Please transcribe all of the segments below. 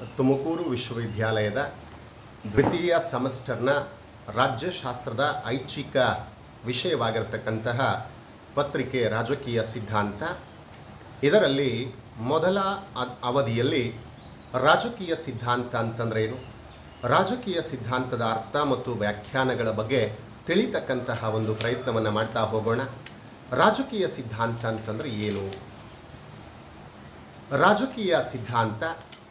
ತುಮಕೂರು ವಿಶ್ವವಿದ್ಯಾಲಯದ ದ್ವಿತೀಯ ಸೆಮಿಸ್ಟರ್ನ ರಾಜ್ಯಶಾಸ್ತ್ರದ ಐಚ್ಛಿಕ ವಿಷಯವಾಗಿರ್ತಕ್ಕಂತಹ ಪತ್ರಿಕೆ ರಾಜಕೀಯ ಸಿದ್ಧಾಂತ ಇದರಲ್ಲಿ ಮೊದಲ ಅ- ಅವಧಿಯಲ್ಲಿ ರಾಜಕೀಯ ಸಿದ್ಧಾಂತ ಅಂತಂದ್ರೆ ಏನು ರಾಜಕೀಯ ಸಿದ್ಧಾಂತದ ಅರ್ಥ ಮತ್ತು ವ್ಯಾಖ್ಯಾನಗಳ ಬಗ್ಗೆ ತಿಳಿತಕ್ಕಂತಹ ಒಂದು ಪ್ರಯತ್ನವನ್ನು ಮಾಡ್ತಾ ಹೋಗೋಣ ರಾಜಕೀಯ ಸಿದ್ಧಾಂತ ಅಂತಂದ್ರೆ ಏನು ರಾಜಕೀಯ ಸಿದ್ಧಾಂತ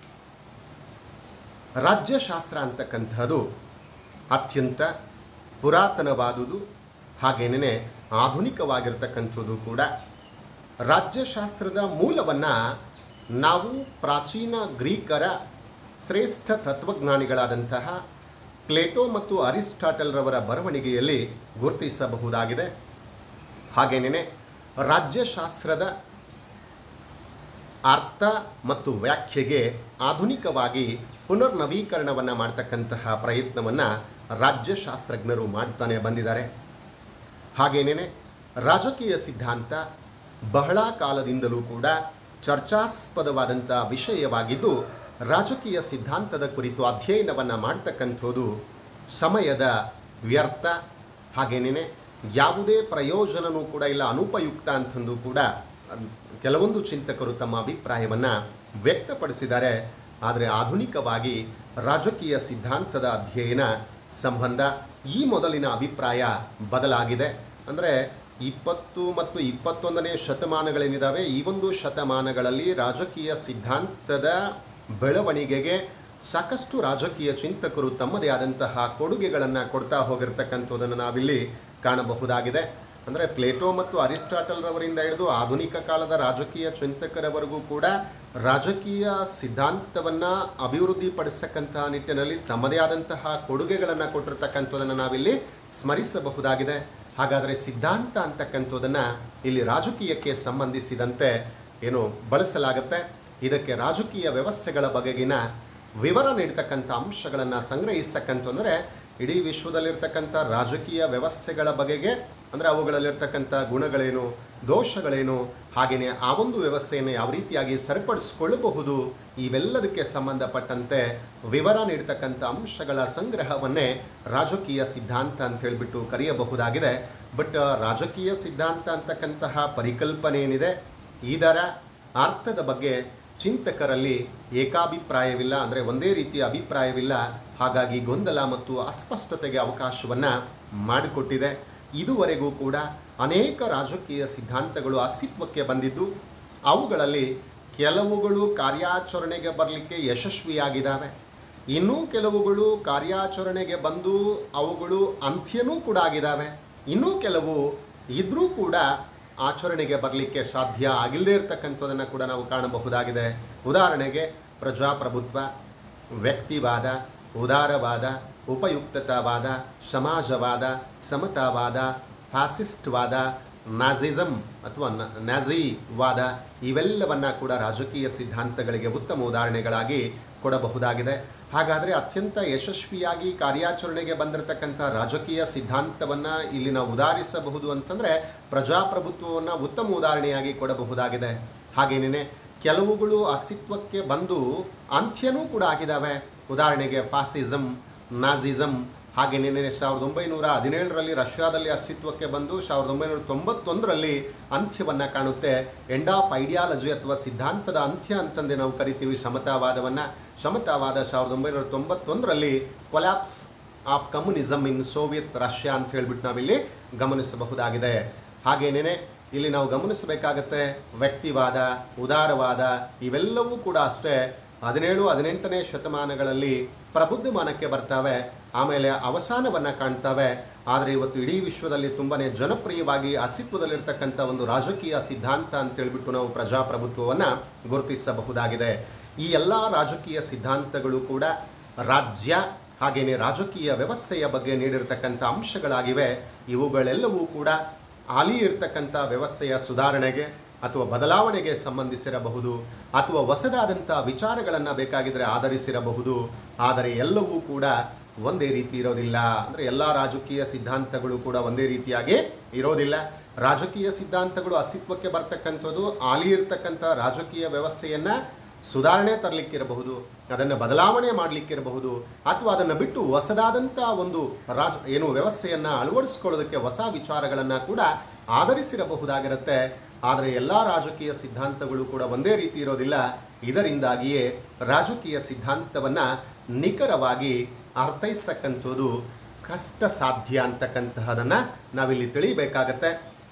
ರಾಜ್ಯಶಾಸ್ತ್ರ ಅಂತಕ್ಕಂಥದ್ದು ಅತ್ಯಂತ ಪುರಾತನವಾದುದು ಹಾಗೇನೇ ಆಧುನಿಕವಾಗಿರ್ತಕ್ಕಂಥದ್ದು ಕೂಡ ರಾಜ್ಯಶಾಸ್ತ್ರದ ಮೂಲವನ್ನು ನಾವು ಪ್ರಾಚೀನ ಗ್ರೀಕರ ಶ್ರೇಷ್ಠ ತತ್ವಜ್ಞಾನಿಗಳಾದಂತಹ ಪ್ಲೇಟೋ ಮತ್ತು ಅರಿಸ್ಟಾಟಲ್ರವರ ಬರವಣಿಗೆಯಲ್ಲಿ ಗುರುತಿಸಬಹುದಾಗಿದೆ ಹಾಗೇನೇ ರಾಜ್ಯಶಾಸ್ತ್ರದ ಅರ್ಥ ಮತ್ತು ವ್ಯಾಖ್ಯೆಗೆ ಆಧುನಿಕವಾಗಿ ಪುನರ್ನವೀಕರಣವನ್ನು ಮಾಡ್ತಕ್ಕಂತಹ ಪ್ರಯತ್ನವನ್ನು ರಾಜ್ಯಶಾಸ್ತ್ರಜ್ಞರು ಮಾಡ್ತಾನೆ ಬಂದಿದ್ದಾರೆ ಹಾಗೇನೇ ರಾಜಕೀಯ ಸಿದ್ಧಾಂತ ಬಹಳ ಕಾಲದಿಂದಲೂ ಕೂಡ ಚರ್ಚಾಸ್ಪದವಾದಂಥ ವಿಷಯವಾಗಿದ್ದು ರಾಜಕೀಯ ಸಿದ್ಧಾಂತದ ಕುರಿತು ಅಧ್ಯಯನವನ್ನು ಮಾಡ್ತಕ್ಕಂಥದ್ದು ಸಮಯದ ವ್ಯರ್ಥ ಹಾಗೇನೇ ಯಾವುದೇ ಪ್ರಯೋಜನವೂ ಕೂಡ ಇಲ್ಲ ಅನುಪಯುಕ್ತ ಅಂತಂದು ಕೂಡ ಅನ್- ಕೆಲವೊಂದು ಚಿಂತಕರು ತಮ್ಮ ಅಭಿಪ್ರಾಯವನ್ನು ವ್ಯಕ್ತಪಡಿಸಿದ್ದಾರೆ ಆದರೆ ಆಧುನಿಕವಾಗಿ ರಾಜಕೀಯ ಸಿದ್ಧಾಂತದ ಅಧ್ಯಯನ ಸಂಬಂಧ ಈ ಮೊದಲಿನ ಅಭಿಪ್ರಾಯ ಬದಲಾಗಿದೆ ಅಂದರೆ ಇಪ್ಪತ್ತು ಮತ್ತು ಇಪ್ಪತ್ತೊಂದನೇ ಶತಮಾನಗಳೇನಿದ್ದಾವೆ ಈ ಒಂದು ಶತಮಾನಗಳಲ್ಲಿ ರಾಜಕೀಯ ಸಿದ್ಧಾಂತದ ಬೆಳವಣಿಗೆಗೆ ಸಾಕಷ್ಟು ರಾಜಕೀಯ ಚಿಂತಕರು ತಮ್ಮದೇ ಆದಂತಹ ಕೊಡುಗೆಗಳನ್ನು ಕೊಡ್ತಾ ಹೋಗಿರ್ತಕ್ಕಂಥದ್ದನ್ನು ನಾವಿಲ್ಲಿ ಕಾಣಬಹುದಾಗಿದೆ ಅಂದರೆ ಪ್ಲೇಟೋ ಮತ್ತು ಅರಿಸ್ಟಾಟಲ್ರವರಿಂದ ಹಿಡಿದು ಆಧುನಿಕ ಕಾಲದ ರಾಜಕೀಯ ಚಿಂತಕರವರೆಗೂ ಕೂಡ ರಾಜಕೀಯ ಸಿದ್ಧಾಂತವನ್ನು ಅಭಿವೃದ್ಧಿಪಡಿಸತಕ್ಕಂತಹ ನಿಟ್ಟಿನಲ್ಲಿ ತಮ್ಮದೇ ಆದಂತಹ ಕೊಡುಗೆಗಳನ್ನು ಕೊಟ್ಟಿರ್ತಕ್ಕಂಥದ್ದನ್ನು ನಾವಿಲ್ಲಿ ಸ್ಮರಿಸಬಹುದಾಗಿದೆ ಹಾಗಾದರೆ ಸಿದ್ಧಾಂತ ಅಂತಕ್ಕಂಥದ್ದನ್ನು ಇಲ್ಲಿ ರಾಜಕೀಯಕ್ಕೆ ಸಂಬಂಧಿಸಿದಂತೆ ಏನು ಬಳಸಲಾಗುತ್ತೆ ಇದಕ್ಕೆ ರಾಜಕೀಯ ವ್ಯವಸ್ಥೆಗಳ ಬಗೆಗಿನ ವಿವರ ನೀಡ್ತಕ್ಕಂಥ ಅಂಶಗಳನ್ನು ಸಂಗ್ರಹಿಸ್ತಕ್ಕಂಥಂದರೆ ಇಡೀ ವಿಶ್ವದಲ್ಲಿರ್ತಕ್ಕಂಥ ರಾಜಕೀಯ ವ್ಯವಸ್ಥೆಗಳ ಬಗೆಗೆ ಅಂದರೆ ಅವುಗಳಲ್ಲಿರ್ತಕ್ಕಂಥ ಗುಣಗಳೇನು ದೋಷಗಳೇನು ಹಾಗೆಯೇ ಆ ಒಂದು ವ್ಯವಸ್ಥೆಯನ್ನು ಯಾವ ರೀತಿಯಾಗಿ ಸರಿಪಡಿಸಿಕೊಳ್ಳಬಹುದು ಇವೆಲ್ಲದಕ್ಕೆ ಸಂಬಂಧಪಟ್ಟಂತೆ ವಿವರ ನೀಡ್ತಕ್ಕಂಥ ಅಂಶಗಳ ಸಂಗ್ರಹವನ್ನೇ ರಾಜಕೀಯ ಸಿದ್ಧಾಂತ ಅಂತ ಹೇಳ್ಬಿಟ್ಟು ಕರೆಯಬಹುದಾಗಿದೆ ಬಟ್ ರಾಜಕೀಯ ಸಿದ್ಧಾಂತ ಅಂತಕ್ಕಂತಹ ಪರಿಕಲ್ಪನೆ ಏನಿದೆ ಇದರ ಅರ್ಥದ ಬಗ್ಗೆ ಚಿಂತಕರಲ್ಲಿ ಏಕಾಭಿಪ್ರಾಯವಿಲ್ಲ ಅಂದರೆ ಒಂದೇ ರೀತಿಯ ಅಭಿಪ್ರಾಯವಿಲ್ಲ ಹಾಗಾಗಿ ಗೊಂದಲ ಮತ್ತು ಅಸ್ಪಷ್ಟತೆಗೆ ಅವಕಾಶವನ್ನು ಮಾಡಿಕೊಟ್ಟಿದೆ ಇದುವರೆಗೂ ಕೂಡ ಅನೇಕ ರಾಜಕೀಯ ಸಿದ್ಧಾಂತಗಳು ಅಸ್ತಿತ್ವಕ್ಕೆ ಬಂದಿದ್ದು ಅವುಗಳಲ್ಲಿ ಕೆಲವುಗಳು ಕಾರ್ಯಾಚರಣೆಗೆ ಬರಲಿಕ್ಕೆ ಯಶಸ್ವಿಯಾಗಿದ್ದಾವೆ ಇನ್ನೂ ಕೆಲವುಗಳು ಕಾರ್ಯಾಚರಣೆಗೆ ಬಂದು ಅವುಗಳು ಅಂತ್ಯನೂ ಕೂಡ ಆಗಿದ್ದಾವೆ ಇನ್ನೂ ಕೆಲವು ಇದ್ರೂ ಕೂಡ ಆಚರಣೆಗೆ ಬರಲಿಕ್ಕೆ ಸಾಧ್ಯ ಆಗಿಲ್ಲದೇ ಇರತಕ್ಕಂಥದ್ದನ್ನು ಕೂಡ ನಾವು ಕಾಣಬಹುದಾಗಿದೆ ಉದಾಹರಣೆಗೆ ಪ್ರಜಾಪ್ರಭುತ್ವ ವ್ಯಕ್ತಿವಾದ ಉದಾರವಾದ ಉಪಯುಕ್ತತಾವಾದ ಸಮಾಜವಾದ ಸಮತಾವಾದ ಫ್ಯಾಸಿಸ್ಟ್ವಾದ ನಾಜಿಸಮ್ ಅಥವಾ ನ- ನಾಜಿವಾದ ಇವೆಲ್ಲವನ್ನ ಕೂಡ ರಾಜಕೀಯ ಸಿದ್ಧಾಂತಗಳಿಗೆ ಉತ್ತಮ ಉದಾಹರಣೆಗಳಾಗಿ ಕೊಡಬಹುದಾಗಿದೆ ಹಾಗಾದರೆ ಅತ್ಯಂತ ಯಶಸ್ವಿಯಾಗಿ ಕಾರ್ಯಾಚರಣೆಗೆ ಬಂದಿರತಕ್ಕಂಥ ರಾಜಕೀಯ ಸಿದ್ಧಾಂತವನ್ನು ಇಲ್ಲಿ ನಾವು ಉದಾಹರಿಸಬಹುದು ಅಂತಂದರೆ ಪ್ರಜಾಪ್ರಭುತ್ವವನ್ನು ಉತ್ತಮ ಉದಾಹರಣೆಯಾಗಿ ಕೊಡಬಹುದಾಗಿದೆ ಹಾಗೇನೇ ಕೆಲವುಗಳು ಅಸ್ತಿತ್ವಕ್ಕೆ ಬಂದು ಅಂತ್ಯನೂ ಕೂಡ ಆಗಿದ್ದಾವೆ ಉದಾಹರಣೆಗೆ ಫಾಸಿಸಮ್ ನಾಜಿಸಮ್ ಹಾಗೆಯೇ ಸಾವಿರದ ಒಂಬೈನೂರ ಹದಿನೇಳರಲ್ಲಿ ರಷ್ಯಾದಲ್ಲಿ ಅಸ್ತಿತ್ವಕ್ಕೆ ಬಂದು ಸಾವಿರದ ಒಂಬೈನೂರ ತೊಂಬತ್ತೊಂದರಲ್ಲಿ ಅಂತ್ಯವನ್ನು ಕಾಣುತ್ತೆ ಎಂಡ್ ಆಫ್ ಐಡಿಯಾಲಜಿ ಅಥವಾ ಸಿದ್ಧಾಂತದ ಅಂತ್ಯ ಅಂತಂದೇ ನಾವು ಕರಿತೀವಿ ಸಮತಾವಾದವನ್ನು ಸಮತಾವಾದ ಸಾವಿರದ ಒಂಬೈನೂರ ತೊಂಬತ್ತೊಂದರಲ್ಲಿ collapse of communism in Soviet Russia ಅಂತ ಹೇಳ್ಬಿಟ್ಟು ನಾವಿಲ್ಲಿ ಗಮನಿಸಬಹುದಾಗಿದೆ ಹಾಗೇನೇ ಇಲ್ಲಿ ನಾವು ಗಮನಿಸಬೇಕಾಗತ್ತೆ ವ್ಯಕ್ತಿವಾದ ಉದಾರವಾದ ಇವೆಲ್ಲವೂ ಕೂಡ ಅಷ್ಟೇ ಹದಿನೇಳು ಹದಿನೆಂಟನೇ ಶತಮಾನಗಳಲ್ಲಿ ಪ್ರಬುದ್ಧಮಾನಕ್ಕೆ ಬರ್ತವೆ ಆಮೇಲೆ ಅವಸಾನವನ್ನು ಕಾಣ್ತವೆ ಆದರೆ ಇವತ್ತು ಇಡೀ ವಿಶ್ವದಲ್ಲಿ ತುಂಬಾ ಜನಪ್ರಿಯವಾಗಿ ಅಸ್ತಿತ್ವದಲ್ಲಿರ್ತಕ್ಕಂಥ ಒಂದು ರಾಜಕೀಯ ಸಿದ್ಧಾಂತ ಅಂತೇಳ್ಬಿಟ್ಟು ನಾವು ಪ್ರಜಾಪ್ರಭುತ್ವವನ್ನು ಗುರುತಿಸಬಹುದಾಗಿದೆ ಈ ಎಲ್ಲ ರಾಜಕೀಯ ಸಿದ್ಧಾಂತಗಳು ಕೂಡ ರಾಜ್ಯ ಹಾಗೆಯೇ ರಾಜಕೀಯ ವ್ಯವಸ್ಥೆಯ ಬಗ್ಗೆ ನೀಡಿರ್ತಕ್ಕಂಥ ಅಂಶಗಳಾಗಿವೆ ಇವುಗಳೆಲ್ಲವೂ ಕೂಡ ಹಾಲಿ ಇರ್ತಕ್ಕಂಥ ವ್ಯವಸ್ಥೆಯ ಸುಧಾರಣೆಗೆ ಅಥವಾ ಬದಲಾವಣೆಗೆ ಸಂಬಂಧಿಸಿರಬಹುದು ಅಥವಾ ಹೊಸದಾದಂಥ ವಿಚಾರಗಳನ್ನು ಬೇಕಾಗಿದ್ದರೆ ಆಧರಿಸಿರಬಹುದು ಆದರೆ ಎಲ್ಲವೂ ಕೂಡ ಒಂದೇ ರೀತಿ ಇರೋದಿಲ್ಲ ಅಂದರೆ ಎಲ್ಲ ರಾಜಕೀಯ ಸಿದ್ಧಾಂತಗಳು ಕೂಡ ಒಂದೇ ರೀತಿಯಾಗಿ ಇರೋದಿಲ್ಲ ರಾಜಕೀಯ ಸಿದ್ಧಾಂತಗಳು ಅಸ್ತಿತ್ವಕ್ಕೆ ಬರ್ತಕ್ಕಂಥದ್ದು ಹಾಲಿ ಇರ್ತಕ್ಕಂಥ ರಾಜಕೀಯ ವ್ಯವಸ್ಥೆಯನ್ನು ಸುಧಾರಣೆ ತರಲಿಕ್ಕಿರಬಹುದು ಅದನ್ನು ಬದಲಾವಣೆ ಮಾಡಲಿಕ್ಕಿರಬಹುದು ಅಥವಾ ಅದನ್ನು ಬಿಟ್ಟು ಹೊಸದಾದಂಥ ಒಂದು ರಾಜ ಏನು ವ್ಯವಸ್ಥೆಯನ್ನು ಅಳವಡಿಸ್ಕೊಳ್ಳೋದಕ್ಕೆ ಹೊಸ ವಿಚಾರಗಳನ್ನು ಕೂಡ ಆಧರಿಸಿರಬಹುದಾಗಿರುತ್ತೆ ಆದರೆ ಎಲ್ಲ ರಾಜಕೀಯ ಸಿದ್ಧಾಂತಗಳು ಕೂಡ ಒಂದೇ ರೀತಿ ಇರೋದಿಲ್ಲ ಇದರಿಂದಾಗಿಯೇ ರಾಜಕೀಯ ಸಿದ್ಧಾಂತವನ್ನು ನಿಖರವಾಗಿ ಅರ್ಥೈಸ್ತಕ್ಕಂಥದ್ದು ಕಷ್ಟ ಸಾಧ್ಯ ಅಂತಕ್ಕಂತಹದನ್ನು ನಾವಿಲ್ಲಿ ತಿಳಿಬೇಕಾಗತ್ತೆ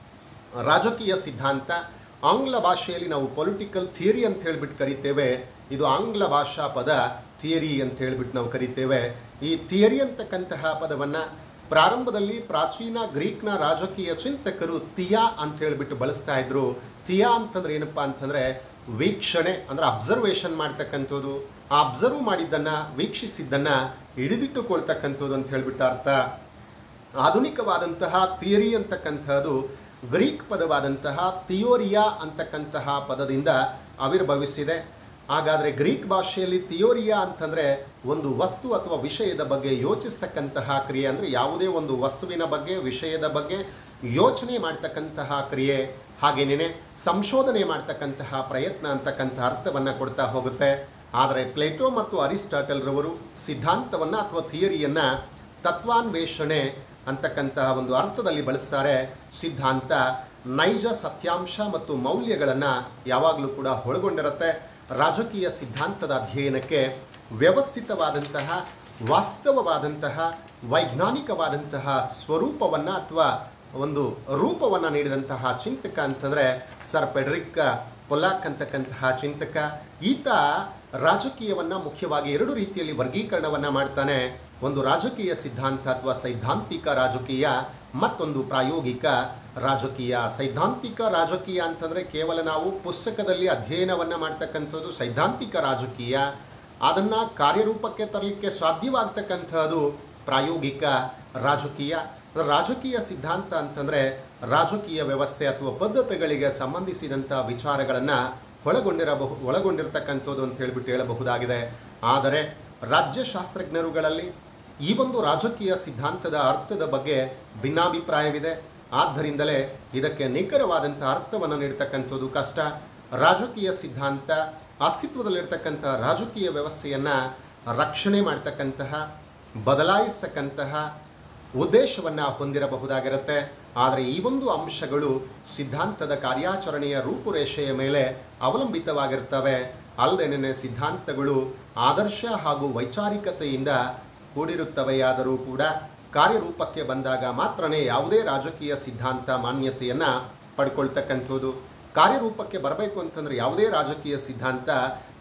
ರಾಜಕೀಯ ಸಿದ್ಧಾಂತ ಆಂಗ್ಲ ಭಾಷೆಯಲ್ಲಿ ನಾವು ಪೊಲಿಟಿಕಲ್ ಥಿಯರಿ ಅಂತ ಹೇಳ್ಬಿಟ್ಟು ಕರಿತೇವೆ ಇದು ಆಂಗ್ಲ ಭಾಷಾ ಪದ ಥಿಯರಿ ಅಂತ ಹೇಳ್ಬಿಟ್ಟು ನಾವು ಕರಿತೇವೆ ಈ ಥಿಯರಿ ಅಂತಕ್ಕಂತಹ ಪದವನ್ನು ಪ್ರಾರಂಭದಲ್ಲಿ ಪ್ರಾಚೀನ ಗ್ರೀಕ್ನ ರಾಜಕೀಯ ಚಿಂತಕರು ತಿಯಾ ಅಂತ ಹೇಳ್ಬಿಟ್ಟು ಬಳಸ್ತಾ ಇದ್ರು ತಿಯಾ ಅಂತಂದ್ರೆ ಏನಪ್ಪ ಅಂತಂದ್ರೆ ವೀಕ್ಷಣೆ ಅಂದ್ರೆ ಅಬ್ಸರ್ವೇಷನ್ ಮಾಡ್ತಕ್ಕಂಥದ್ದು ಆ ಅಬ್ಸರ್ವ್ ಮಾಡಿದ್ದನ್ನು ವೀಕ್ಷಿಸಿದ್ದನ್ನು ಹಿಡಿದಿಟ್ಟುಕೊಳ್ತಕ್ಕಂಥದ್ದು ಅಂತ ಹೇಳ್ಬಿಟ್ಟು ಅರ್ಥ ಆಧುನಿಕವಾದಂತಹ ಥಿಯರಿ ಅಂತಕ್ಕಂಥದ್ದು ಗ್ರೀಕ್ ಪದವಾದಂತಹ ಥಿಯೋರಿಯಾ ಅಂತಕ್ಕಂತಹ ಪದದಿಂದ ಆವಿರ್ಭವಿಸಿದೆ ಹಾಗಾದರೆ ಗ್ರೀಕ್ ಭಾಷೆಯಲ್ಲಿ ಥಿಯೋರಿಯಾ ಅಂತಂದರೆ ಒಂದು ವಸ್ತು ಅಥವಾ ವಿಷಯದ ಬಗ್ಗೆ ಯೋಚಿಸ್ತಕ್ಕಂತಹ ಕ್ರಿಯೆ ಅಂದರೆ ಯಾವುದೇ ಒಂದು ವಸ್ತುವಿನ ಬಗ್ಗೆ ವಿಷಯದ ಬಗ್ಗೆ ಯೋಚನೆ ಮಾಡ್ತಕ್ಕಂತಹ ಕ್ರಿಯೆ ಹಾಗೇನೇ ಸಂಶೋಧನೆ ಮಾಡ್ತಕ್ಕಂತಹ ಪ್ರಯತ್ನ ಅಂತಕ್ಕಂಥ ಅರ್ಥವನ್ನು ಕೊಡ್ತಾ ಹೋಗುತ್ತೆ ಆದರೆ ಪ್ಲೇಟೋ ಮತ್ತು ಅರಿಸ್ಟಾಟಲ್ ರವರು ಸಿದ್ಧಾಂತವನ್ನು ಅಥವಾ ಥಿಯರಿಯನ್ನು ತತ್ವಾನ್ವೇಷಣೆ ಅಂತಕ್ಕಂತಹ ಒಂದು ಅರ್ಥದಲ್ಲಿ ಬಳಸ್ತಾರೆ ಸಿದ್ಧಾಂತ ನೈಜ ಸತ್ಯಾಂಶ ಮತ್ತು ಮೌಲ್ಯಗಳನ್ನು ಯಾವಾಗಲೂ ಕೂಡ ಒಳಗೊಂಡಿರುತ್ತೆ ರಾಜಕೀಯ ಸಿದ್ಧಾಂತದ ಅಧ್ಯಯನಕ್ಕೆ ವ್ಯವಸ್ಥಿತವಾದಂತಹ ವಾಸ್ತವವಾದಂತಹ ವೈಜ್ಞಾನಿಕವಾದಂತಹ ಸ್ವರೂಪವನ್ನು ಅಥವಾ ಒಂದು ರೂಪವನ್ನು ನೀಡಿದಂತಹ ಚಿಂತಕ ಅಂತಂದರೆ ಸರ್ ಪೆಡ್ರಿಕ್ ಪೊಲಾಕ್ ಅಂತಕ್ಕಂತಹ ಚಿಂತಕ ಈತ ರಾಜಕೀಯವನ್ನು ಮುಖ್ಯವಾಗಿ ಎರಡು ರೀತಿಯಲ್ಲಿ ವರ್ಗೀಕರಣವನ್ನು ಮಾಡ್ತಾನೆ ಒಂದು ರಾಜಕೀಯ ಸಿದ್ಧಾಂತ ಅಥವಾ ಸೈದ್ಧಾಂತಿಕ ರಾಜಕೀಯ ಮತ್ತೊಂದು ಪ್ರಾಯೋಗಿಕ ರಾಜಕೀಯ ಸೈದ್ಧಾಂತಿಕ ರಾಜಕೀಯ ಅಂತಂದರೆ ಕೇವಲ ನಾವು ಪುಸ್ತಕದಲ್ಲಿ ಅಧ್ಯಯನವನ್ನು ಮಾಡ್ತಕ್ಕಂಥದ್ದು ಸೈದ್ಧಾಂತಿಕ ರಾಜಕೀಯ ಅದನ್ನು ಕಾರ್ಯರೂಪಕ್ಕೆ ತರಲಿಕ್ಕೆ ಸಾಧ್ಯವಾಗ್ತಕ್ಕಂಥದ್ದು ಪ್ರಾಯೋಗಿಕ ರಾಜಕೀಯ ರಾಜಕೀಯ ಸಿದ್ಧಾಂತ ಅಂತಂದರೆ ರಾಜಕೀಯ ವ್ಯವಸ್ಥೆ ಅಥವಾ ಪದ್ಧತಿಗಳಿಗೆ ಸಂಬಂಧಿಸಿದಂಥ ವಿಚಾರಗಳನ್ನು ಒಳಗೊಂಡಿರಬಹು ಒಳಗೊಂಡಿರ್ತಕ್ಕಂಥದ್ದು ಅಂತ ಹೇಳ್ಬಿಟ್ಟು ಹೇಳಬಹುದಾಗಿದೆ ಆದರೆ ರಾಜ್ಯಶಾಸ್ತ್ರಜ್ಞರುಗಳಲ್ಲಿ ಈ ಒಂದು ರಾಜಕೀಯ ಸಿದ್ಧಾಂತದ ಅರ್ಥದ ಬಗ್ಗೆ ಭಿನ್ನಾಭಿಪ್ರಾಯವಿದೆ ಆದ್ದರಿಂದಲೇ ಇದಕ್ಕೆ ನಿಖರವಾದಂಥ ಅರ್ಥವನ್ನು ನೀಡ್ತಕ್ಕಂಥದ್ದು ಕಷ್ಟ ರಾಜಕೀಯ ಸಿದ್ಧಾಂತ ಅಸ್ತಿತ್ವದಲ್ಲಿರ್ತಕ್ಕಂಥ ರಾಜಕೀಯ ವ್ಯವಸ್ಥೆಯನ್ನು ರಕ್ಷಣೆ ಮಾಡ್ತಕ್ಕಂತಹ ಬದಲಾಯಿಸತಕ್ಕಂತಹ ಉದ್ದೇಶವನ್ನು ಹೊಂದಿರಬಹುದಾಗಿರುತ್ತೆ ಆದರೆ ಈ ಒಂದು ಅಂಶಗಳು ಸಿದ್ಧಾಂತದ ಕಾರ್ಯಾಚರಣೆಯ ರೂಪುರೇಷೆಯ ಮೇಲೆ ಅವಲಂಬಿತವಾಗಿರ್ತವೆ ಅಲ್ಲದೇನೆ ಸಿದ್ಧಾಂತಗಳು ಆದರ್ಶ ಹಾಗೂ ವೈಚಾರಿಕತೆಯಿಂದ ಕೂಡಿರುತ್ತವೆಯಾದರೂ ಕೂಡ ಕಾರ್ಯರೂಪಕ್ಕೆ ಬಂದಾಗ ಮಾತ್ರನೇ ಯಾವುದೇ ರಾಜಕೀಯ ಸಿದ್ಧಾಂತ ಮಾನ್ಯತೆಯನ್ನು ಪಡ್ಕೊಳ್ತಕ್ಕಂಥದ್ದು ಕಾರ್ಯರೂಪಕ್ಕೆ ಬರಬೇಕು ಅಂತಂದರೆ ಯಾವುದೇ ರಾಜಕೀಯ ಸಿದ್ಧಾಂತ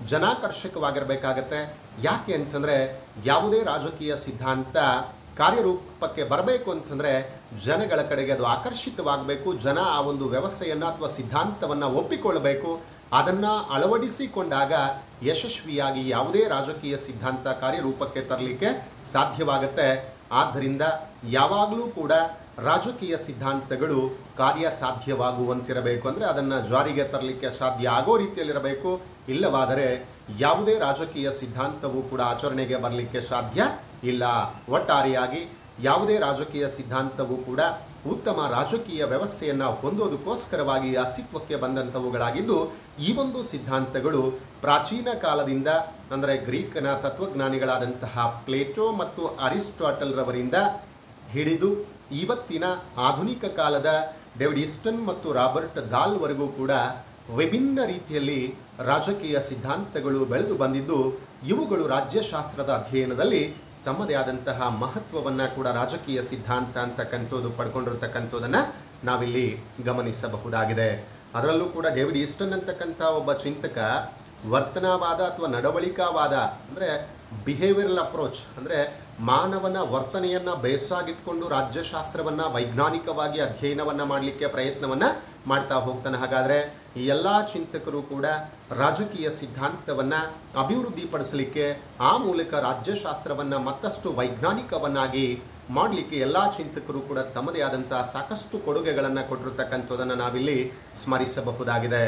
ಜನಾಕರ್ಷಕವಾಗಿರಬೇಕಾಗತ್ತೆ ಯಾಕೆ ಅಂತಂದರೆ ಯಾವುದೇ ರಾಜಕೀಯ ಸಿದ್ಧಾಂತ ಕಾರ್ಯರೂಪಕ್ಕೆ ಬರಬೇಕು ಅಂತಂದರೆ ಜನಗಳ ಕಡೆಗೆ ಅದು ಆಕರ್ಷಿತವಾಗಬೇಕು ಜನ ಆ ಒಂದು ವ್ಯವಸ್ಥೆಯನ್ನು ಅಥವಾ ಸಿದ್ಧಾಂತವನ್ನು ಒಪ್ಪಿಕೊಳ್ಳಬೇಕು ಅದನ್ನು ಅಳವಡಿಸಿಕೊಂಡಾಗ ಯಶಸ್ವಿಯಾಗಿ ಯಾವುದೇ ರಾಜಕೀಯ ಸಿದ್ಧಾಂತ ಕಾರ್ಯರೂಪಕ್ಕೆ ತರಲಿಕ್ಕೆ ಸಾಧ್ಯವಾಗುತ್ತೆ ಆದ್ದರಿಂದ ಯಾವಾಗಲೂ ಕೂಡ ರಾಜಕೀಯ ಸಿದ್ಧಾಂತಗಳು ಕಾರ್ಯ ಸಾಧ್ಯವಾಗುವಂತಿರಬೇಕು ಅಂದರೆ ಅದನ್ನು ಜಾರಿಗೆ ತರಲಿಕ್ಕೆ ಸಾಧ್ಯ ಆಗೋ ರೀತಿಯಲ್ಲಿರಬೇಕು ಇಲ್ಲವಾದರೆ ಯಾವುದೇ ರಾಜಕೀಯ ಸಿದ್ಧಾಂತವೂ ಕೂಡ ಆಚರಣೆಗೆ ಬರಲಿಕ್ಕೆ ಸಾಧ್ಯ ಇಲ್ಲ ಒಟ್ಟಾರೆಯಾಗಿ ಯಾವುದೇ ರಾಜಕೀಯ ಸಿದ್ಧಾಂತವೂ ಕೂಡ ಉತ್ತಮ ರಾಜಕೀಯ ವ್ಯವಸ್ಥೆಯನ್ನು ಹೊಂದೋದಕ್ಕೋಸ್ಕರವಾಗಿ ಅಸ್ತಿತ್ವಕ್ಕೆ ಬಂದಂಥವುಗಳಾಗಿದ್ದು ಈ ಒಂದು ಸಿದ್ಧಾಂತಗಳು ಪ್ರಾಚೀನ ಕಾಲದಿಂದ ಅಂದರೆ ಗ್ರೀಕನ ತತ್ವಜ್ಞಾನಿಗಳಾದಂತಹ ಪ್ಲೇಟೋ ಮತ್ತು ಅರಿಸ್ಟಾಟಲ್ ರವರಿಂದ ಹಿಡಿದು ಇವತ್ತಿನ ಆಧುನಿಕ ಕಾಲದ ಡೇವಿಡ್ ಈಸ್ಟನ್ ಮತ್ತು ರಾಬರ್ಟ್ ದಾಲ್ವರೆಗೂ ಕೂಡ ವಿಭಿನ್ನ ರೀತಿಯಲ್ಲಿ ರಾಜಕೀಯ ಸಿದ್ಧಾಂತಗಳು ಬೆಳೆದು ಬಂದಿದ್ದು ಇವುಗಳು ರಾಜ್ಯಶಾಸ್ತ್ರದ ಅಧ್ಯಯನದಲ್ಲಿ ತಮ್ಮದೇ ಆದಂತಹ ಮಹತ್ವವನ್ನು ಕೂಡ ರಾಜಕೀಯ ಸಿದ್ಧಾಂತ ಅಂತಕ್ಕಂಥದ್ದು ಪಡ್ಕೊಂಡಿರ್ತಕ್ಕಂಥದ್ದನ್ನು ನಾವಿಲ್ಲಿ ಗಮನಿಸಬಹುದಾಗಿದೆ ಅದರಲ್ಲೂ ಕೂಡ ಡೇವಿಡ್ ಈಸ್ಟನ್ ಅಂತಕ್ಕಂಥ ಒಬ್ಬ ಚಿಂತಕ ವರ್ತನಾವಾದ ಅಥವಾ ನಡವಳಿಕಾವಾದ ಅಂದರೆ ಬಿಹೇವಿಯರಲ್ ಅಪ್ರೋಚ್ ಅಂದರೆ ಮಾನವನ ವರ್ತನೆಯನ್ನು ಬೇಸಾಗಿಟ್ಕೊಂಡು ರಾಜ್ಯಶಾಸ್ತ್ರವನ್ನು ವೈಜ್ಞಾನಿಕವಾಗಿ ಅಧ್ಯಯನವನ್ನು ಮಾಡಲಿಕ್ಕೆ ಪ್ರಯತ್ನವನ್ನು ಮಾಡ್ತಾ ಹೋಗ್ತಾನೆ ಹಾಗಾದರೆ ಈ ಎಲ್ಲ ಚಿಂತಕರು ಕೂಡ ರಾಜಕೀಯ ಸಿದ್ಧಾಂತವನ್ನು ಅಭಿವೃದ್ಧಿಪಡಿಸಲಿಕ್ಕೆ ಆ ಮೂಲಕ ರಾಜ್ಯಶಾಸ್ತ್ರವನ್ನು ಮತ್ತಷ್ಟು ವೈಜ್ಞಾನಿಕವನ್ನಾಗಿ ಮಾಡಲಿಕ್ಕೆ ಎಲ್ಲ ಚಿಂತಕರು ಕೂಡ ತಮ್ಮದೇ ಆದಂಥ ಸಾಕಷ್ಟು ಕೊಡುಗೆಗಳನ್ನು ಕೊಟ್ಟಿರ್ತಕ್ಕಂಥದ್ದನ್ನು ನಾವಿಲ್ಲಿ ಸ್ಮರಿಸಬಹುದಾಗಿದೆ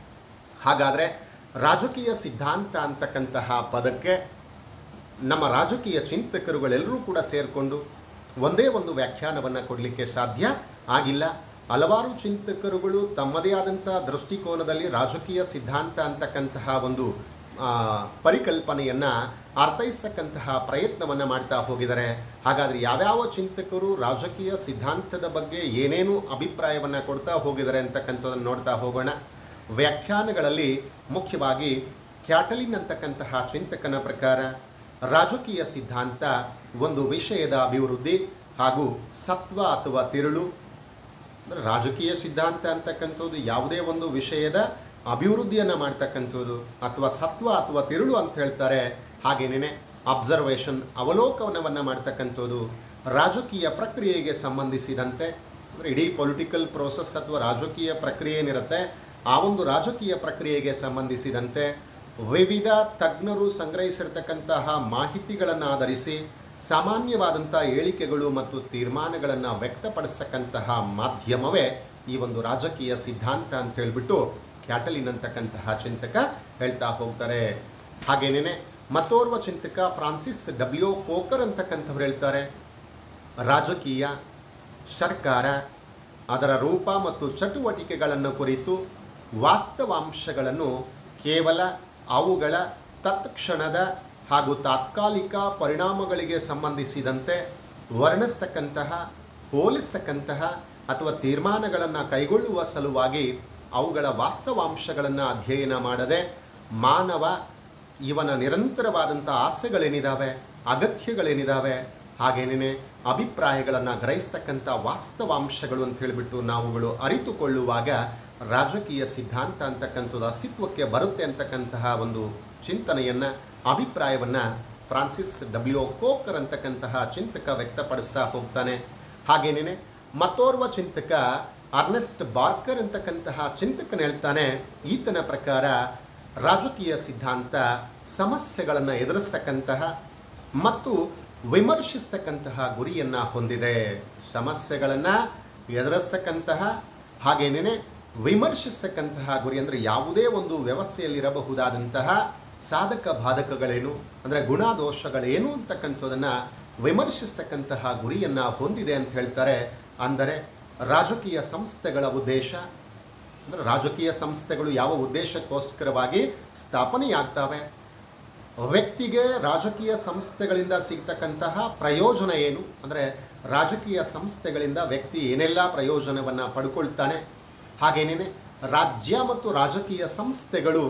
ಹಾಗಾದರೆ ರಾಜಕೀಯ ಸಿದ್ಧಾಂತ ಅಂತಕ್ಕಂತಹ ಪದಕ್ಕೆ ನಮ್ಮ ರಾಜಕೀಯ ಚಿಂತಕರುಗಳೆಲ್ಲರೂ ಕೂಡ ಸೇರಿಕೊಂಡು ಒಂದೇ ಒಂದು ವ್ಯಾಖ್ಯಾನವನ್ನು ಕೊಡಲಿಕ್ಕೆ ಸಾಧ್ಯ ಆಗಿಲ್ಲ ಹಲವಾರು ಚಿಂತಕರುಗಳು ತಮ್ಮದೇ ಆದಂಥ ದೃಷ್ಟಿಕೋನದಲ್ಲಿ ರಾಜಕೀಯ ಸಿದ್ಧಾಂತ ಅಂತಕ್ಕಂತಹ ಒಂದು ಆ, ಪರಿಕಲ್ಪನೆಯನ್ನು ಅರ್ಥೈಸಕ್ಕಂತಹ ಪ್ರಯತ್ನವನ್ನು ಮಾಡ್ತಾ ಹೋಗಿದ್ದಾರೆ ಹಾಗಾದರೆ ಯಾವ್ಯಾವ ಚಿಂತಕರು ರಾಜಕೀಯ ಸಿದ್ಧಾಂತದ ಬಗ್ಗೆ ಏನೇನು ಅಭಿಪ್ರಾಯವನ್ನು ಕೊಡ್ತಾ ಹೋಗಿದ್ದಾರೆ ಅಂತಕ್ಕಂಥದ್ದನ್ನು ನೋಡ್ತಾ ಹೋಗೋಣ ವ್ಯಾಖ್ಯಾನಗಳಲ್ಲಿ ಮುಖ್ಯವಾಗಿ ಕ್ಯಾಟಲಿನ್ ಅಂತಕ್ಕಂತಹ ಚಿಂತಕನ ಪ್ರಕಾರ ರಾಜಕೀಯ ಸಿದ್ಧಾಂತ ಒಂದು ವಿಷಯದ ಅಭಿವೃದ್ಧಿ ಹಾಗೂ ಸತ್ವ ಅಥವಾ ತಿರುಳು ಅಂದ್ರೆ ರಾಜಕೀಯ ಸಿದ್ಧಾಂತ ಅಂತಕ್ಕಂಥದ್ದು ಯಾವುದೇ ಒಂದು ವಿಷಯದ ಅಭಿವೃದ್ಧಿಯನ್ನು ಮಾಡ್ತಕ್ಕಂಥದ್ದು ಅಥವಾ ಸತ್ವ ಅಥವಾ ತಿರುಳು ಅಂತ ಹೇಳ್ತಾರೆ ಹಾಗೇನೇ ಅಬ್ಸರ್ವೇಷನ್ ಅವಲೋಕನವನ್ನು ಮಾಡ್ತಕ್ಕಂಥದ್ದು ರಾಜಕೀಯ ಪ್ರಕ್ರಿಯೆಗೆ ಸಂಬಂಧಿಸಿದಂತೆ ಅಂದರೆ ಇಡೀ ಪೊಲಿಟಿಕಲ್ ಪ್ರೋಸೆಸ್ ಅಥವಾ ರಾಜಕೀಯ ಪ್ರಕ್ರಿಯೆ ಏನಿರುತ್ತೆ ಆ ಒಂದು ರಾಜಕೀಯ ಪ್ರಕ್ರಿಯೆಗೆ ಸಂಬಂಧಿಸಿದಂತೆ ವಿವಿಧ ತಜ್ಞರು ಸಂಗ್ರಹಿಸಿರ್ತಕ್ಕಂತಹ ಮಾಹಿತಿಗಳನ್ನು ಆಧರಿಸಿ ಸಾಮಾನ್ಯವಾದಂಥ ಹೇಳಿಕೆಗಳು ಮತ್ತು ತೀರ್ಮಾನಗಳನ್ನು ವ್ಯಕ್ತಪಡಿಸ್ತಕ್ಕಂತಹ ಮಾಧ್ಯಮವೇ ಈ ಒಂದು ರಾಜಕೀಯ ಸಿದ್ಧಾಂತ ಅಂತ ಹೇಳ್ಬಿಟ್ಟು ಕ್ಯಾಟಲಿನ್ ಅಂತಕ್ಕಂತಹ ಚಿಂತಕ ಹೇಳ್ತಾ ಹೋಗ್ತಾರೆ ಹಾಗೇನೇನೆ ಮತ್ತೋರ್ವ ಚಿಂತಕ ಫ್ರಾನ್ಸಿಸ್ ಡಬ್ಲ್ಯೂ ಕೋಕರ್ ಅಂತಕ್ಕಂಥವ್ರು ಹೇಳ್ತಾರೆ ರಾಜಕೀಯ ಸರ್ಕಾರ ಅದರ ರೂಪ ಮತ್ತು ಚಟುವಟಿಕೆಗಳನ್ನು ಕುರಿತು ವಾಸ್ತವಾಂಶಗಳನ್ನು ಕೇವಲ ಅವುಗಳ ತತ್ಕ್ಷಣದ ಹಾಗೂ ತಾತ್ಕಾಲಿಕ ಪರಿಣಾಮಗಳಿಗೆ ಸಂಬಂಧಿಸಿದಂತೆ ವರ್ಣಿಸ್ತಕ್ಕಂತಹ ಹೋಲಿಸ್ತಕ್ಕಂತಹ ಅಥವಾ ತೀರ್ಮಾನಗಳನ್ನು ಕೈಗೊಳ್ಳುವ ಸಲುವಾಗಿ ಅವುಗಳ ವಾಸ್ತವಾಂಶಗಳನ್ನು ಅಧ್ಯಯನ ಮಾಡದೆ ಮಾನವ ಇವನ ನಿರಂತರವಾದಂಥ ಆಸೆಗಳೇನಿದ್ದಾವೆ ಅಗತ್ಯಗಳೇನಿದ್ದಾವೆ ಹಾಗೇನೇ ಅಭಿಪ್ರಾಯಗಳನ್ನು ಗ್ರಹಿಸ್ತಕ್ಕಂಥ ವಾಸ್ತವಾಂಶಗಳು ಅಂತ ಹೇಳಿಬಿಟ್ಟು ನಾವುಗಳು ಅರಿತುಕೊಳ್ಳುವಾಗ ರಾಜಕೀಯ ಸಿದ್ಧಾಂತ ಅಂತಕ್ಕಂಥದ್ದು ಅಸ್ತಿತ್ವಕ್ಕೆ ಬರುತ್ತೆ ಅಂತಕ್ಕಂತಹ ಒಂದು ಚಿಂತನೆಯನ್ನು ಅಭಿಪ್ರಾಯವನ್ನು ಫ್ರಾನ್ಸಿಸ್ ಡಬ್ಲ್ಯೂ ಕೋಕರ್ ಅಂತಕ್ಕಂತಹ ಚಿಂತಕ ವ್ಯಕ್ತಪಡಿಸ್ತಾ ಹೋಗ್ತಾನೆ ಹಾಗೇನೇ ಮತ್ತೋರ್ವ ಚಿಂತಕ ಅರ್ನೆಸ್ಟ್ ಬಾರ್ಕರ್ ಅಂತಕ್ಕಂತಹ ಚಿಂತಕನ ಹೇಳ್ತಾನೆ ಈತನ ಪ್ರಕಾರ ರಾಜಕೀಯ ಸಿದ್ಧಾಂತ ಸಮಸ್ಯೆಗಳನ್ನು ಎದುರಿಸ್ತಕ್ಕಂತಹ ಮತ್ತು ವಿಮರ್ಶಿಸ್ತಕ್ಕಂತಹ ಗುರಿಯನ್ನು ಹೊಂದಿದೆ ಸಮಸ್ಯೆಗಳನ್ನು ಎದುರಿಸ್ತಕ್ಕಂತಹ ಹಾಗೇನೇ ವಿಮರ್ಶಿಸ್ತಕ್ಕಂತಹ ಗುರಿ ಅಂದರೆ ಯಾವುದೇ ಒಂದು ವ್ಯವಸ್ಥೆಯಲ್ಲಿರಬಹುದಾದಂತಹ ಸಾಧಕ ಬಾಧಕಗಳೇನು ಅಂದರೆ ಗುಣದೋಷಗಳೇನು ಅಂತಕ್ಕಂಥದ್ದನ್ನು ವಿಮರ್ಶಿಸ್ತಕ್ಕಂತಹ ಗುರಿಯನ್ನು ಹೊಂದಿದೆ ಅಂತ ಹೇಳ್ತಾರೆ ಅಂದರೆ ರಾಜಕೀಯ ಸಂಸ್ಥೆಗಳ ಉದ್ದೇಶ ಅಂದರೆ ರಾಜಕೀಯ ಸಂಸ್ಥೆಗಳು ಯಾವ ಉದ್ದೇಶಕ್ಕೋಸ್ಕರವಾಗಿ ಸ್ಥಾಪನೆಯಾಗ್ತವೆ ವ್ಯಕ್ತಿಗೆ ರಾಜಕೀಯ ಸಂಸ್ಥೆಗಳಿಂದ ಸಿಗ್ತಕ್ಕಂತಹ ಪ್ರಯೋಜನ ಏನು ಅಂದರೆ ರಾಜಕೀಯ ಸಂಸ್ಥೆಗಳಿಂದ ವ್ಯಕ್ತಿ ಏನೆಲ್ಲ ಪ್ರಯೋಜನವನ್ನು ಪಡ್ಕೊಳ್ತಾನೆ ಹಾಗೇನೇ ರಾಜ್ಯ ಮತ್ತು ರಾಜಕೀಯ ಸಂಸ್ಥೆಗಳು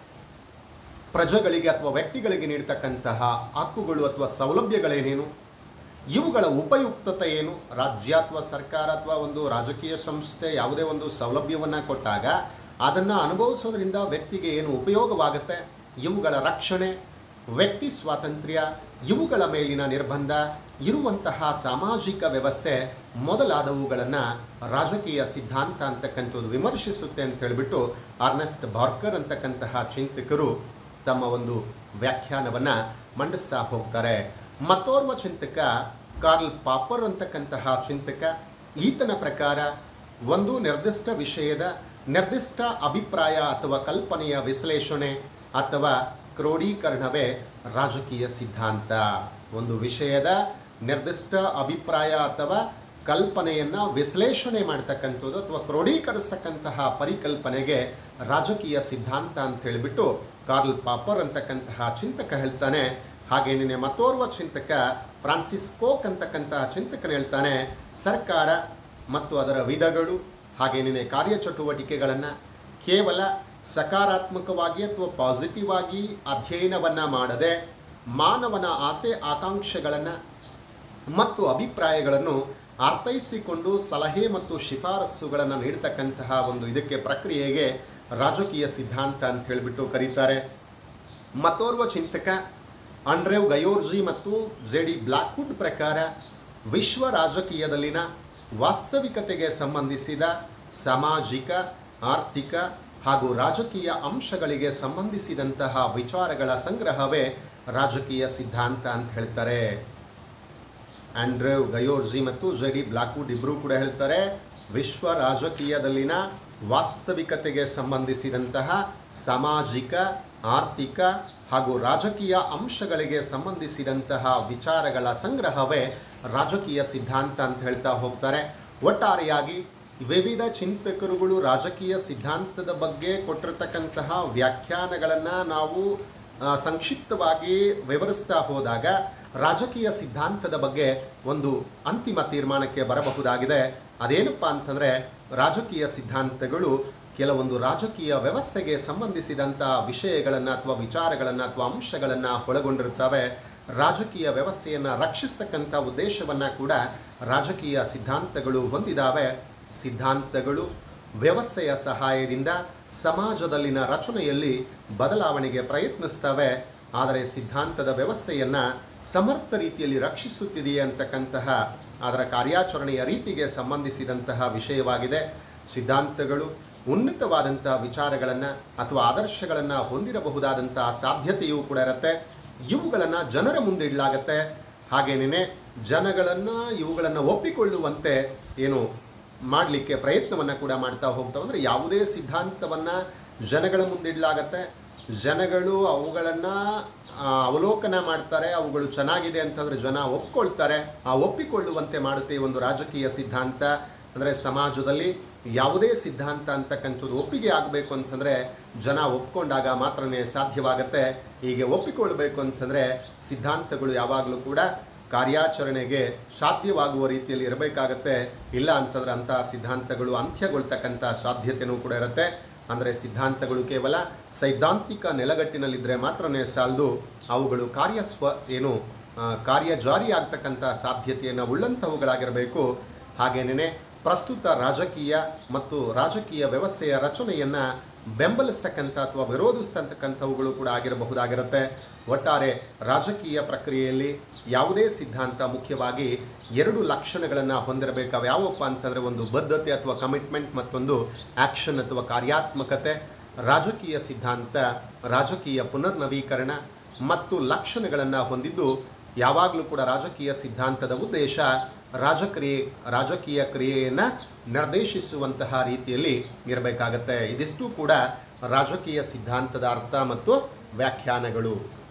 ಪ್ರಜೆಗಳಿಗೆ ಅಥವಾ ವ್ಯಕ್ತಿಗಳಿಗೆ ನೀಡ್ತಕ್ಕಂತಹ ಹಕ್ಕುಗಳು ಅಥವಾ ಸೌಲಭ್ಯಗಳೇನೇನು ಇವುಗಳ ಉಪಯುಕ್ತತೆ ಏನು ರಾಜ್ಯ ಅಥವಾ ಸರ್ಕಾರ ಅಥವಾ ಒಂದು ರಾಜಕೀಯ ಸಂಸ್ಥೆ ಯಾವುದೇ ಒಂದು ಸೌಲಭ್ಯವನ್ನು ಕೊಟ್ಟಾಗ ಅದನ್ನು ಅನುಭವಿಸೋದ್ರಿಂದ ವ್ಯಕ್ತಿಗೆ ಏನು ಉಪಯೋಗವಾಗುತ್ತೆ ಇವುಗಳ ರಕ್ಷಣೆ ವ್ಯಕ್ತಿ ಸ್ವಾತಂತ್ರ್ಯ ಇವುಗಳ ಮೇಲಿನ ನಿರ್ಬಂಧ ಇರುವಂತಹ ಸಾಮಾಜಿಕ ವ್ಯವಸ್ಥೆ ಮೊದಲಾದವುಗಳನ್ನು ರಾಜಕೀಯ ಸಿದ್ಧಾಂತ ಅಂತಕ್ಕಂಥದ್ದು ವಿಮರ್ಶಿಸುತ್ತೆ ಅಂತ ಹೇಳಿಬಿಟ್ಟು ಅರ್ನೆಸ್ಟ್ ಬಾರ್ಕರ್ ಅಂತಕ್ಕಂತಹ ಚಿಂತಕರು ತಮ್ಮ ಒಂದು ವ್ಯಾಖ್ಯಾನವನ್ನು ಮಂಡಿಸ್ತಾ ಹೋಗ್ತಾರೆ ಮತ್ತೋರ್ವ ಚಿಂತಕ ಕಾರ್ಲ್ ಪಾಪರ್ ಅಂತಕ್ಕಂತಹ ಚಿಂತಕ ಈತನ ಪ್ರಕಾರ ಒಂದು ನಿರ್ದಿಷ್ಟ ವಿಷಯದ ನಿರ್ದಿಷ್ಟ ಅಭಿಪ್ರಾಯ ಅಥವಾ ಕಲ್ಪನೆಯ ವಿಶ್ಲೇಷಣೆ ಅಥವಾ ಕ್ರೋಢೀಕರಣವೇ ರಾಜಕೀಯ ಸಿದ್ಧಾಂತ ಒಂದು ವಿಷಯದ ನಿರ್ದಿಷ್ಟ ಅಭಿಪ್ರಾಯ ಅಥವಾ ಕಲ್ಪನೆಯನ್ನು ವಿಶ್ಲೇಷಣೆ ಮಾಡ್ತಕ್ಕಂಥದ್ದು ಅಥವಾ ಕ್ರೋಢೀಕರಿಸ್ತಕ್ಕಂತಹ ಪರಿಕಲ್ಪನೆಗೆ ರಾಜಕೀಯ ಸಿದ್ಧಾಂತ ಅಂತ ಹೇಳಿಬಿಟ್ಟು ಕಾರ್ಲ್ ಪಾಪರ್ ಅಂತಕ್ಕಂತಹ ಚಿಂತಕ ಹೇಳ್ತಾನೆ ಹಾಗೇನೇ ಮತ್ತೋರ್ವ ಚಿಂತಕ ಫ್ರಾನ್ಸಿಸ್ ಕೋಕ್ ಅಂತಕ್ಕಂತಹ ಚಿಂತಕನ ಹೇಳ್ತಾನೆ ಸರ್ಕಾರ ಮತ್ತು ಅದರ ವಿಧಗಳು ಹಾಗೇನೇ ಕಾರ್ಯಚಟುವಟಿಕೆಗಳನ್ನು ಕೇವಲ ಸಕಾರಾತ್ಮಕವಾಗಿ ಅಥವಾ ಪಾಸಿಟಿವ್ ಆಗಿ ಅಧ್ಯಯನವನ್ನು ಮಾಡದೆ ಮಾನವನ ಆಸೆ ಆಕಾಂಕ್ಷೆಗಳನ್ನು ಮತ್ತು ಅಭಿಪ್ರಾಯಗಳನ್ನು ಅರ್ಥೈಸಿಕೊಂಡು ಸಲಹೆ ಮತ್ತು ಶಿಫಾರಸ್ಸುಗಳನ್ನು ನೀಡ್ತಕ್ಕಂತಹ ಒಂದು ಇದಕ್ಕೆ ಪ್ರಕ್ರಿಯೆಗೆ ರಾಜಕೀಯ ಸಿದ್ಧಾಂತ ಅಂತ ಹೇಳಿಬಿಟ್ಟು ಕರೀತಾರೆ ಮತ್ತೋರ್ವ ಚಿಂತಕ ಅಂಡ್ರೇವ್ ಗಯೋರ್ಜಿ ಮತ್ತು ಜೆ ಡಿ ಬ್ಲಾಕ್ವುಡ್ ಪ್ರಕಾರ ವಿಶ್ವ ರಾಜಕೀಯದಲ್ಲಿನ ವಾಸ್ತವಿಕತೆಗೆ ಸಂಬಂಧಿಸಿದ ಸಾಮಾಜಿಕ ಆರ್ಥಿಕ ಹಾಗೂ ರಾಜಕೀಯ ಅಂಶಗಳಿಗೆ ಸಂಬಂಧಿಸಿದಂತಹ ವಿಚಾರಗಳ ಸಂಗ್ರಹವೇ ರಾಜಕೀಯ ಸಿದ್ಧಾಂತ ಅಂತ ಹೇಳ್ತಾರೆ ಆಂಡ್ರೇವ್ ಗಯೋರ್ಜಿ ಮತ್ತು ಜೆ ಡಿ ಬ್ಲಾಕ್ವುಡ್ ಇಬ್ಬರೂ ಕೂಡ ಹೇಳ್ತಾರೆ ವಿಶ್ವ ರಾಜಕೀಯದಲ್ಲಿನ ವಾಸ್ತವಿಕತೆಗೆ ಸಂಬಂಧಿಸಿದಂತಹ ಸಾಮಾಜಿಕ ಆರ್ಥಿಕ ಹಾಗೂ ರಾಜಕೀಯ ಅಂಶಗಳಿಗೆ ಸಂಬಂಧಿಸಿದಂತಹ ವಿಚಾರಗಳ ಸಂಗ್ರಹವೇ ರಾಜಕೀಯ ಸಿದ್ಧಾಂತ ಅಂತ ಹೇಳ್ತಾ ಹೋಗ್ತಾರೆ ಒಟ್ಟಾರೆಯಾಗಿ ವಿವಿಧ ಚಿಂತಕರುಗಳು ರಾಜಕೀಯ ಸಿದ್ಧಾಂತದ ಬಗ್ಗೆ ಕೊಟ್ಟಿರ್ತಕ್ಕಂತಹ ವ್ಯಾಖ್ಯಾನಗಳನ್ನು ನಾವು ಆ, ಸಂಕ್ಷಿಪ್ತವಾಗಿ ವಿವರಿಸ್ತಾ ಹೋದಾಗ ರಾಜಕೀಯ ಸಿದ್ಧಾಂತದ ಬಗ್ಗೆ ಒಂದು ಅಂತಿಮ ತೀರ್ಮಾನಕ್ಕೆ ಬರಬಹುದಾಗಿದೆ ಅದೇನಪ್ಪ ಅಂತಂದರೆ ರಾಜಕೀಯ ಸಿದ್ಧಾಂತಗಳು ಕೆಲವೊಂದು ರಾಜಕೀಯ ವ್ಯವಸ್ಥೆಗೆ ಸಂಬಂಧಿಸಿದಂಥ ವಿಷಯಗಳನ್ನು ಅಥವಾ ವಿಚಾರಗಳನ್ನು ಅಥವಾ ಅಂಶಗಳನ್ನು ಒಳಗೊಂಡಿರುತ್ತವೆ ರಾಜಕೀಯ ವ್ಯವಸ್ಥೆಯನ್ನು ರಕ್ಷಿಸ್ತಕ್ಕಂಥ ಉದ್ದೇಶವನ್ನು ಕೂಡ ರಾಜಕೀಯ ಸಿದ್ಧಾಂತಗಳು ಹೊಂದಿದ್ದಾವೆ ಸಿದ್ಧಾಂತಗಳು ವ್ಯವಸ್ಥೆಯ ಸಹಾಯದಿಂದ ಸಮಾಜದಲ್ಲಿನ ರಚನೆಯಲ್ಲಿ ಬದಲಾವಣೆಗೆ ಪ್ರಯತ್ನಿಸ್ತವೆ ಆದರೆ ಸಿದ್ಧಾಂತದ ವ್ಯವಸ್ಥೆಯನ್ನು ಸಮರ್ಥ ರೀತಿಯಲ್ಲಿ ರಕ್ಷಿಸುತ್ತಿದೆಯೇ ಅಂತಕ್ಕಂತಹ ಅದರ ಕಾರ್ಯಾಚರಣೆಯ ರೀತಿಗೆ ಸಂಬಂಧಿಸಿದಂತಹ ವಿಷಯವಾಗಿದೆ ಸಿದ್ಧಾಂತಗಳು ಉನ್ನತವಾದಂತಹ ವಿಚಾರಗಳನ್ನು ಅಥವಾ ಆದರ್ಶಗಳನ್ನು ಹೊಂದಿರಬಹುದಾದಂತಹ ಸಾಧ್ಯತೆಯೂ ಕೂಡ ಇರುತ್ತೆ ಇವುಗಳನ್ನು ಜನರ ಮುಂದೆ ಇಡಲಾಗತ್ತೆ ಹಾಗೇನೇ ಜನಗಳನ್ನು ಇವುಗಳನ್ನು ಒಪ್ಪಿಕೊಳ್ಳುವಂತೆ ಏನು ಮಾಡಲಿಕ್ಕೆ ಪ್ರಯತ್ನವನ್ನು ಕೂಡ ಮಾಡ್ತಾ ಹೋಗ್ತಾವೆ ಅಂದರೆ ಯಾವುದೇ ಸಿದ್ಧಾಂತವನ್ನು ಜನಗಳ ಮುಂದಿಡಲಾಗತ್ತೆ ಜನಗಳು ಅವುಗಳನ್ನು ಅವಲೋಕನ ಮಾಡ್ತಾರೆ ಅವುಗಳು ಚೆನ್ನಾಗಿದೆ ಅಂತಂದರೆ ಜನ ಒಪ್ಕೊಳ್ತಾರೆ ಆ ಒಪ್ಪಿಕೊಳ್ಳುವಂತೆ ಮಾಡುತ್ತೆ ಈ ಒಂದು ರಾಜಕೀಯ ಸಿದ್ಧಾಂತ ಅಂದರೆ ಸಮಾಜದಲ್ಲಿ ಯಾವುದೇ ಸಿದ್ಧಾಂತ ಅಂತಕ್ಕಂಥದ್ದು ಒಪ್ಪಿಗೆ ಆಗಬೇಕು ಅಂತಂದರೆ ಜನ ಒಪ್ಕೊಂಡಾಗ ಮಾತ್ರನೇ ಸಾಧ್ಯವಾಗತ್ತೆ ಹೀಗೆ ಒಪ್ಪಿಕೊಳ್ಬೇಕು ಅಂತಂದರೆ ಸಿದ್ಧಾಂತಗಳು ಯಾವಾಗಲೂ ಕೂಡ ಕಾರ್ಯಾಚರಣೆಗೆ ಸಾಧ್ಯವಾಗುವ ರೀತಿಯಲ್ಲಿ ಇರಬೇಕಾಗತ್ತೆ ಇಲ್ಲ ಅಂತಂದ್ರೆ ಅಂತಹ ಸಿದ್ಧಾಂತಗಳು ಅಂತ್ಯಗೊಳ್ತಕ್ಕಂಥ ಸಾಧ್ಯತೆಯೂ ಕೂಡ ಇರುತ್ತೆ ಅಂದರೆ ಸಿದ್ಧಾಂತಗಳು ಕೇವಲ ಸೈದ್ಧಾಂತಿಕ ನೆಲಗಟ್ಟಿನಲ್ಲಿದ್ದರೆ ಮಾತ್ರನೇ ಸಾಲದು ಅವುಗಳು ಕಾರ್ಯಸ್ವ ಏನು ಆ, ಕಾರ್ಯಜಾರಿ ಆಗ್ತಕ್ಕಂಥ ಸಾಧ್ಯತೆಯನ್ನು ಉಳ್ಳಂಥವುಗಳಾಗಿರಬೇಕು ಹಾಗೇನೇ ಪ್ರಸ್ತುತ ರಾಜಕೀಯ ಮತ್ತು ರಾಜಕೀಯ ವ್ಯವಸ್ಥೆಯ ರಚನೆಯನ್ನು ಬೆಂಬಲಿಸ್ತಕ್ಕಂಥ ಅಥವಾ ವಿರೋಧಿಸ್ತಕ್ಕಂಥವುಗಳು ಕೂಡ ಆಗಿರಬಹುದಾಗಿರುತ್ತೆ ಒಟ್ಟಾರೆ ರಾಜಕೀಯ ಪ್ರಕ್ರಿಯೆಯಲ್ಲಿ ಯಾವುದೇ ಸಿದ್ಧಾಂತ ಮುಖ್ಯವಾಗಿ ಎರಡು ಲಕ್ಷಣಗಳನ್ನು ಹೊಂದಿರಬೇಕು ಯಾವಪ್ಪ ಅಂತಂದರೆ ಒಂದು ಬದ್ಧತೆ ಅಥವಾ ಕಮಿಟ್ಮೆಂಟ್ ಮತ್ತೊಂದು ಆ್ಯಕ್ಷನ್ ಅಥವಾ ಕಾರ್ಯಾತ್ಮಕತೆ ರಾಜಕೀಯ ಸಿದ್ಧಾಂತ ರಾಜಕೀಯ ಪುನರ್ನವೀಕರಣ ಮತ್ತು ಲಕ್ಷಣಗಳನ್ನು ಹೊಂದಿದ್ದು ಯಾವಾಗಲೂ ಕೂಡ ರಾಜಕೀಯ ಸಿದ್ಧಾಂತದ ಉದ್ದೇಶ ರಾಜಕ್ರಿಯೆ ರಾಜಕೀಯ ಕ್ರಿಯೆಯನ್ನು ನಿರ್ದೇಶಿಸುವಂತಹ ರೀತಿಯಲ್ಲಿ ಇರಬೇಕಾಗತ್ತೆ ಇದಿಷ್ಟು ಕೂಡ ರಾಜಕೀಯ ಸಿದ್ಧಾಂತದ ಅರ್ಥ ಮತ್ತು ವ್ಯಾಖ್ಯಾನಗಳು